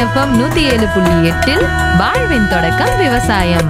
FM நூத்தி ஏழு புள்ளி எட்டில் வாழ்வின் தொடக்கம் விவசாயம்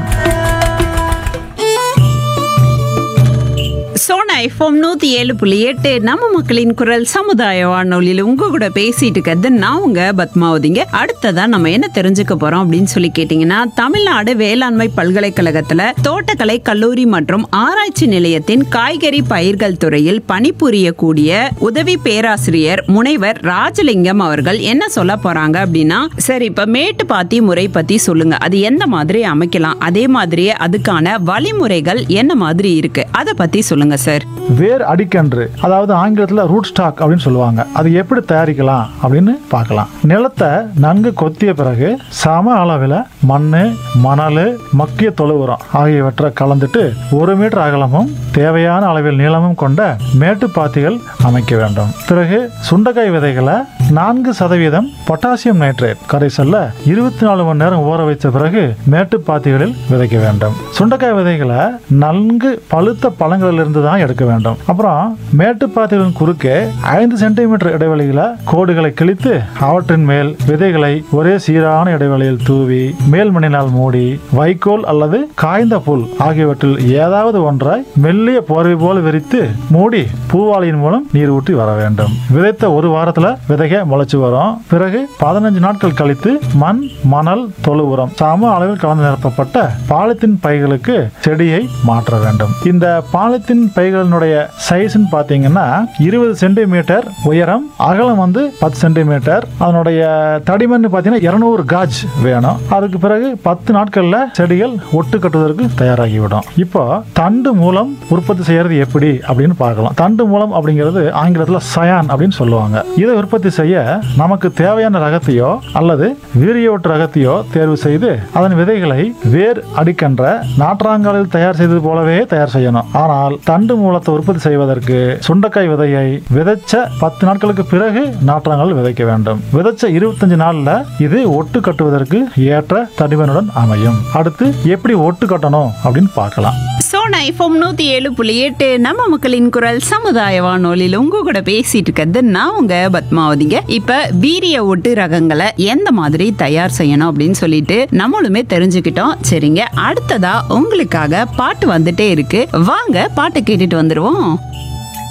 சோனா எஃப்எம் நூத்தி ஏழு புள்ளி எட்டு நம்ம மக்களின் குரல் சமுதாய வானொலியில் உங்க கூட பேசிட்டு இருக்கிறது நான் உங்க பத்மாவதிங்க அடுத்ததா நம்ம என்ன தெரிஞ்சுக்க போறோம் அப்படின்னு சொல்லி கேட்டீங்கன்னா தமிழ்நாடு வேளாண்மை பல்கலைக்கழகத்துல தோட்டக்கலை கல்லூரி மற்றும் ஆராய்ச்சி நிலையத்தின் காய்கறி பயிர்கள் துறையில் பணிபுரியக்கூடிய உதவி பேராசிரியர் முனைவர் ராஜலிங்கம் அவர்கள் என்ன சொல்ல போறாங்க அப்படின்னா சரி இப்ப மேட்டு பாத்தி முறை பத்தி சொல்லுங்க அது எந்த மாதிரி அமைக்கலாம் அதே மாதிரியே அதுக்கான வழிமுறைகள் என்ன மாதிரி இருக்கு அதை பத்தி சொல்லுங்க சார் வேர் அடிக்கன்று அதாவது ஆங்கிலத்தில் ரூட் ஸ்டாக் அப்படின்னு சொல்லுவாங்க அது எப்படி தயாரிக்கலாம் அப்படின்னு பார்க்கலாம் நிலத்தை நன்கு கொத்திய பிறகு சம அளவில் மண் மணல் மக்கிய தொழு உரம் ஆகியவற்றை கலந்துட்டு ஒரு மீட்டர் அகலமும் தேவையான அளவில் நீளமும் கொண்ட மேட்டுப்பாத்திகள் அமைக்க வேண்டும் பிறகு சுண்டைக்காய் விதைகளை நான்கு சதவீதம் பொட்டாசியம் நைட்ரேட் கரைசல்ல இருபத்தி நாலு மணி நேரம் ஊற வைத்த பிறகு மேட்டுப்பாத்திகளில் விதைக்க வேண்டும் சுண்டைக்காய் விதைகளை நன்கு பழுத்த பழங்களிலிருந்து தான் எடுக்க வேண்டும் அப்புறம் மேட்டுப்பாத்திகளின் குறுக்கே ஐந்து சென்டிமீட்டர் இடைவெளியில கோடுகளை கிழித்து அவற்றின் மேல் விதைகளை ஒரே சீரான இடைவெளியில் தூவி மேல் மண்ணினால் மூடி வைக்கோல் அல்லது காய்ந்த புல் ஆகியவற்றில் ஏதாவது ஒன்றாய் மெல்லிய போர்வை போல விரித்து மூடி பூவாளியின் மூலம் நீர் ஊற்றி வர வேண்டும் விதைத்த ஒரு வாரத்துல விதைக முளைச்சு வரும் பிறகு பதினஞ்சு நாட்கள் கழித்து மண் மணல் தொழு உரம் சம அளவில் கலந்து நிரப்பப்பட்ட பாலித்தீன் பைகளுக்கு செடியை மாற்ற வேண்டும் இந்த பாலித்தீன் பைகளினுடைய சைஸ்ன்னு பார்த்தீங்கன்னா இருபது சென்டிமீட்டர் உயரம் அகலம் வந்து பத்து சென்டிமீட்டர் அதனுடைய தடிமன் பார்த்தீங்கன்னா இருநூறு காஜ் வேணும் அதுக்கு பிறகு பத்து நாட்கள்ல செடிகள் ஒட்டு கட்டுவதற்கு தயாராகிவிடும் இப்போ தண்டு மூலம் உற்பத்தி செய்யறது எப்படி அப்படின்னு பார்க்கலாம் தண்டு மூலம் அப்படிங்கிறது ஆங்கிலத்தில் சயான் அப்படின்னு சொல்லுவாங்க இதை உற்பத்தி செய்ய நமக்கு தேவையான ரகத்தையோ அல்லது வீரியவற்று ரகத்தையோ தேர்வு செய்து அதன் விதைகளை வேர் அடிக்கின்ற நாற்றாங்காலில் தயார் செய்தது போலவே தயார் செய்யணும் ஆனால் தண்டு மூலத்தை உற்பத்தி செய்வதற்கு சுண்டைக்காய் விதையை விதைச்ச பத்து நாட்களுக்கு பிறகு நாற்றாங்கால் விதைக்க வேண்டும் விதைச்ச இருபத்தஞ்சு நாள்ல இது ஒட்டு கட்டுவதற்கு ஏற்ற தடிமனுடன் அமையும் அடுத்து எப்படி ஒட்டு கட்டணும் அப்படின்னு பார்க்கலாம் சோனா எஃப்எம் நூத்தி ஏழு புள்ளி எட்டு நம்ம மக்களின் குரல் சமுதாய வானொலியில் உங்க கூட பேசிட்டு இருக்கிறது நான் உங்க பத்மாவதிங்க இப்ப வீரிய ஒட்டு ரகங்களை எந்த மாதிரி தயார் செய்யணும் அப்படின்னு சொல்லிட்டு நம்மளுமே தெரிஞ்சுக்கிட்டோம் சரிங்க அடுத்ததா உங்களுக்காக பாட்டு வந்துட்டே இருக்கு வாங்க பாட்டு கேட்டுட்டு வந்துருவோம்